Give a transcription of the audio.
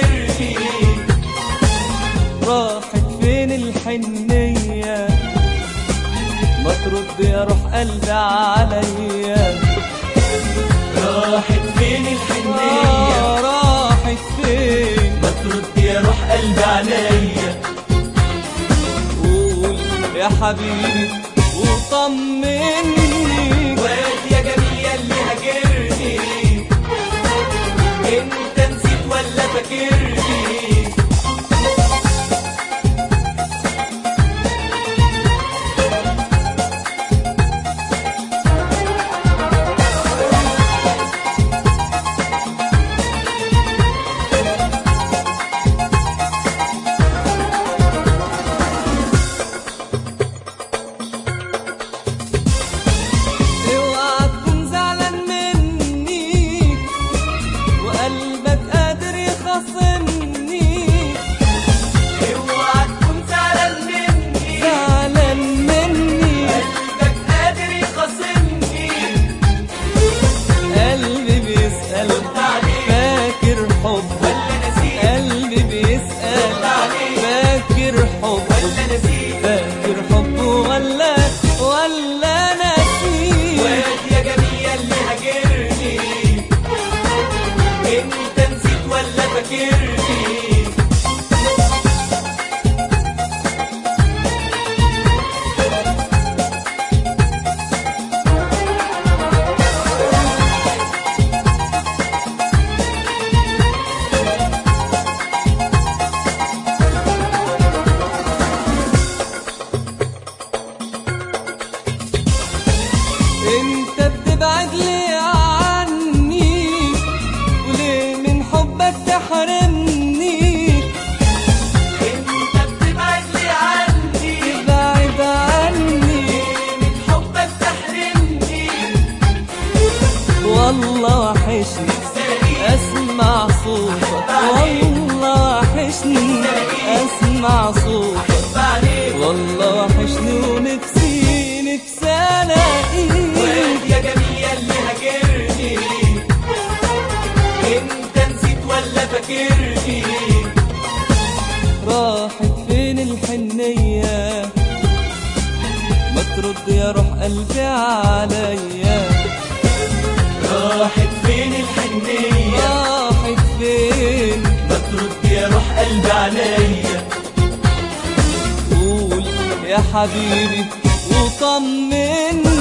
فاكرني راحت فين الحنية ما ترد يا روح قلبي عليا راحت فين الحنية آه، راحت فين ما ترد يا روح قلبي عليا قول يا حبيبي وطمني واد يا جميل ياللي هاجرني انت نسيت ولا فاكرني اوعى تكون زعلان مني وقلبك قادر يخاصمني اوعى تكون زعلان مني زعلان مني قلبك قادر يخاصمني قلبي بيسأل فاكر حبك ولا نسيت قلبي بيسأل فاكر حبك ولا نسيت فاكر حبه ولا ولا نسيت واد يا جميل ياللي هاجرني انت نسيت ولا فاكرني انت بتبعد ليه عني وليه من حبك تحرمني انت بتبعد لي عني بعد عني من حبك تحرمني والله وحشني اسمع صوتك والله وحشني اسمع صوتك عليك والله وحشني ونفسي نفسي الاقيك واد يا جميل ياللي هاجرني انت نسيت ولا فاكرني راحت فين الحنية ما ترد يا روح قلبي عليا راحت فين الحنية راحت فين ما ترد يا روح قلبي عليا قول يا حبيبي وطمني